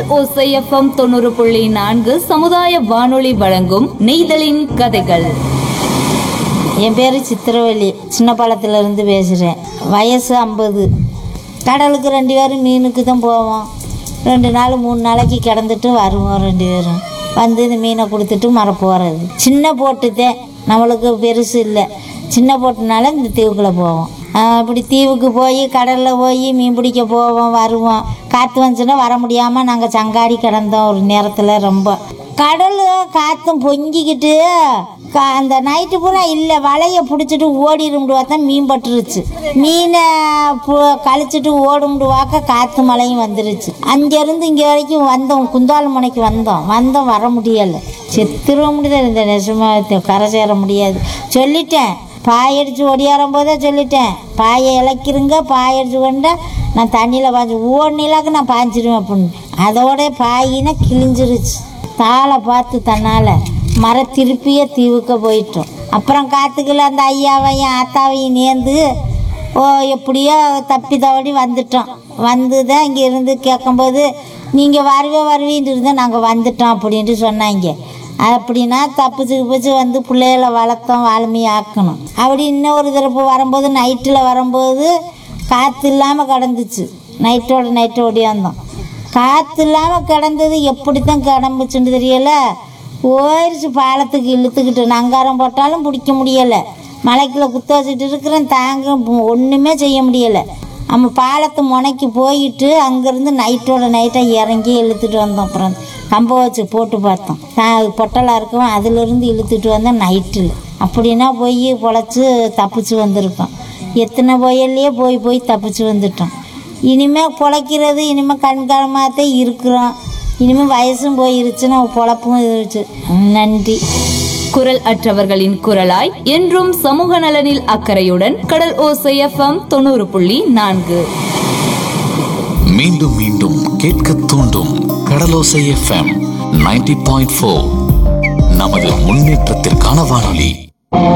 ஓசை எஃப்எம் தொண்ணூறு புள்ளி நான்கு சமுதாய வானொலி வழங்கும் நெய்தலின் கதைகள் என் பேர் சித்திரவள்ளி சின்ன பாலத்துல இருந்து பேசுகிறேன் வயசு ஐம்பது கடலுக்கு ரெண்டு பேரும் மீனுக்கு தான் போவோம் ரெண்டு நாள் மூணு நாளைக்கு கிடந்துட்டு வருவோம் ரெண்டு பேரும் வந்து இந்த மீனை கொடுத்துட்டு மர போகிறது சின்ன போட்டு தான் நம்மளுக்கு பெருசு இல்லை சின்ன போட்டுனால இந்த தீவுக்குள்ளே போவோம் ஆஹ் இப்படி தீவுக்கு போய் கடலில் போய் மீன் பிடிக்க போவோம் வருவோம் காற்று வந்துச்சுன்னா வர முடியாமல் நாங்கள் சங்காடி கிடந்தோம் ஒரு நேரத்தில் ரொம்ப கடல் காற்றும் பொங்கிக்கிட்டு கா- அந்த நைட்டு பூரா இல்லை வலையை பிடிச்சிட்டு ஓடிடும்டு பார்த்தா மீன் பட்டுருச்சு மீனை பு- கழிச்சிட்டு ஓடும்டு வாக்க காற்று மழையும் வந்துருச்சு அங்கேருந்து இங்கே வரைக்கும் வந்தோம் குந்தால முனைக்கு வந்தோம் வந்தோம் வர முடியலை செத்துருவ முடியாது இந்த நெசமா கரை சேர முடியாது சொல்லிட்டேன் பாய் அடித்து ஒடியாரும் போதே சொல்லிட்டேன் பாயை இழக்கிருங்க பாய் அடித்து கொண்டா நான் தண்ணியில் பாய்ச்சி ஓடினாக்க நான் பாய்ச்சிடுவேன் அப்படின்னு அதோட பாயினா கிழிஞ்சிருச்சு தாளை பார்த்து தன்னால் மர திருப்பியே தீவுக்க போயிட்டோம் அப்புறம் காத்துக்குள்ள அந்த ஐயாவையும் ஆத்தாவையும் நேர்ந்து ஓ எப்படியோ தப்பி தவடி வந்துட்டோம் வந்து தான் இங்கே இருந்து கேட்கும்போது நீங்கள் வரவே வருவீன்ட்டு இருந்தால் நாங்கள் வந்துட்டோம் அப்படின்ட்டு சொன்னாங்க அப்படின்னா தப்பிச்சு கிப்பிச்சு வந்து பிள்ளைகளை வளர்த்தோம் வால்மையை ஆக்கணும் அப்படி இன்னொரு தடவை வரும்போது நைட்டில் வரும்போது காற்று இல்லாமல் கிடந்துச்சு நைட்டோட நைட்டு ஓடியாந்தோம் காற்று இல்லாமல் கிடந்தது எப்படி தான் கிடம்புச்சுன்னு தெரியல போயிடுச்சு பாலத்துக்கு இழுத்துக்கிட்டு நங்காரம் போட்டாலும் பிடிக்க முடியலை மலைக்குள்ள குத்த வச்சுட்டு இருக்கிறேன் தாங்க ஒன்றுமே செய்ய முடியலை நம்ம பாலத்து முனைக்கு போயிட்டு அங்கேருந்து நைட்டோட நைட்டாக இறங்கி இழுத்துட்டு வந்தோம் அப்புறம் கம்பை வச்சு போட்டு பார்த்தோம் நான் பொட்டலாக இருக்கவும் அதிலிருந்து இழுத்துட்டு வந்தேன் நைட்டில் அப்படின்னா போய் பொழைச்சி தப்பிச்சு வந்திருக்கோம் எத்தனை புயல்லையே போய் போய் தப்பிச்சு வந்துட்டோம் இனிமேல் பொழைக்கிறது இனிமேல் கண்காலமாகத்தான் இருக்கிறோம் இனிமேல் வயசும் போயிருச்சு நம்ம பொழப்பும் இருந்துச்சு நன்றி குரல் அற்றவர்களின் குரலாய் என்றும் சமூக நலனில் அக்கறையுடன் கடல் ஓசை எஃப்எம் தொண்ணூறு புள்ளி நான்கு மீண்டும் மீண்டும் கேட்க தூண்டும் கடலோசை எஃப்எம் நைன்டி பாயிண்ட் ஃபோர் நமது முன்னேற்றத்திற்கான வானொலி